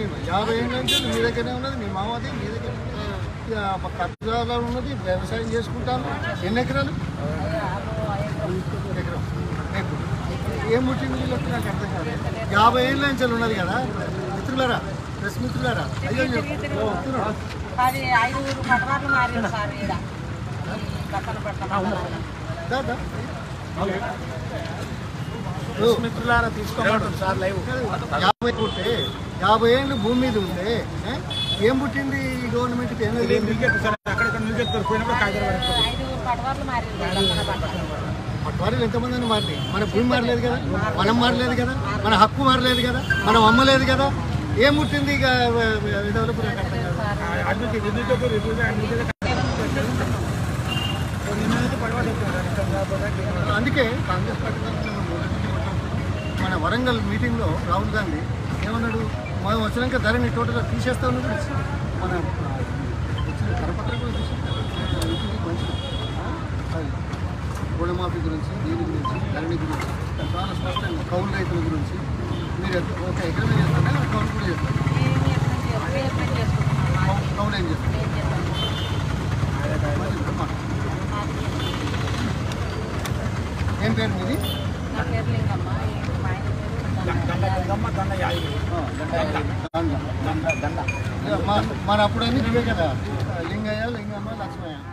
నేను యాభై ఏళ్ళ నుంచి మీ దగ్గరనే ఉన్నది మీ మామది మీ దగ్గర కబ్జాలో ఉన్నది వ్యవసాయం చేసుకుంటాను ఎన్ని ఎకరాలు ఎకరం రేపు ఏం ముట్టింది వీళ్ళకి నాకు అర్థం కాదు యాభై ఏళ్ళ నుంచి ఉన్నది కదా మిత్రులారా ప్రెస్ మిత్రులారా అయ్యో చెప్పు. ఓ, వస్తున్నాడు. పది ఐదుగురు పట్టణాలు మారింది సార్ ఈడ బట్టలు పట్టణాలు దా, దా. మిత్రులారా తీసుకోమంటారు సార్ లైవ్ యాభై పుట్టే యాభై ఏళ్ళు భూమి మీద ఉంటే ఏ? ఏం పుట్టింది ఈ గవర్నమెంట్కి ఏమీ లేదు నిలికెత్తు సార్ అక్కడక్కడ నిలికెత్తారు పోయినప్పుడు కాగితాలు పడతారు ఐదుగురు పట్టణాలు మారింది బట్టల పట్టణాలు పట్టువారీలు ఎంతమంది మారింది మన భూమి మారలేదు కదా మనం మారలేదు కదా మన హక్కు మారలేదు కదా మనం అమ్మలేదు కదా ఏం పుట్టింది ఇక విధవులకు నాకు అర్థం కాదు అడ్మిట్ విద్యుత్ రివ్యూ నిన్నైతే పడవ అందుకే కాంగ్రెస్ పార్టీ తరఫున మనం మొదటి నుంచి కొట్టాం. మన వరంగల్ మీటింగ్లో రాహుల్ గాంధీ ఏమన్నాడు మనం వచ్చినాక ధరని టోటల్గా తీసేస్తామని కూడా ఇచ్చింది. మన ఆ, వచ్చిన కరపత్రం కూడా తీసేస్తాం ఇంటికి మంచిది ఆ, అది రుణమాఫీ గురించి దీని గురించి ధరణి గురించి చాలా స్పష్టంగా కౌలు రైతుల గురించి మీరు ఎంత- ఒక ఎకరమే చేస్తారా కౌలు కూడా చేస్తారు కౌ- కౌలు ఏం చేస్తారు మంచిది, అమ్మా. ఏం పేరు మీది నా పేరు లింగమ్మ ఈ మా ఆయన పేరు దండ దండమ్మ దండ యాయి దండ దండ దండ ఇక మన మన అప్పుడు అన్ని ఇవే కదా లింగయ్య లింగమ్మ లక్ష్మయ్య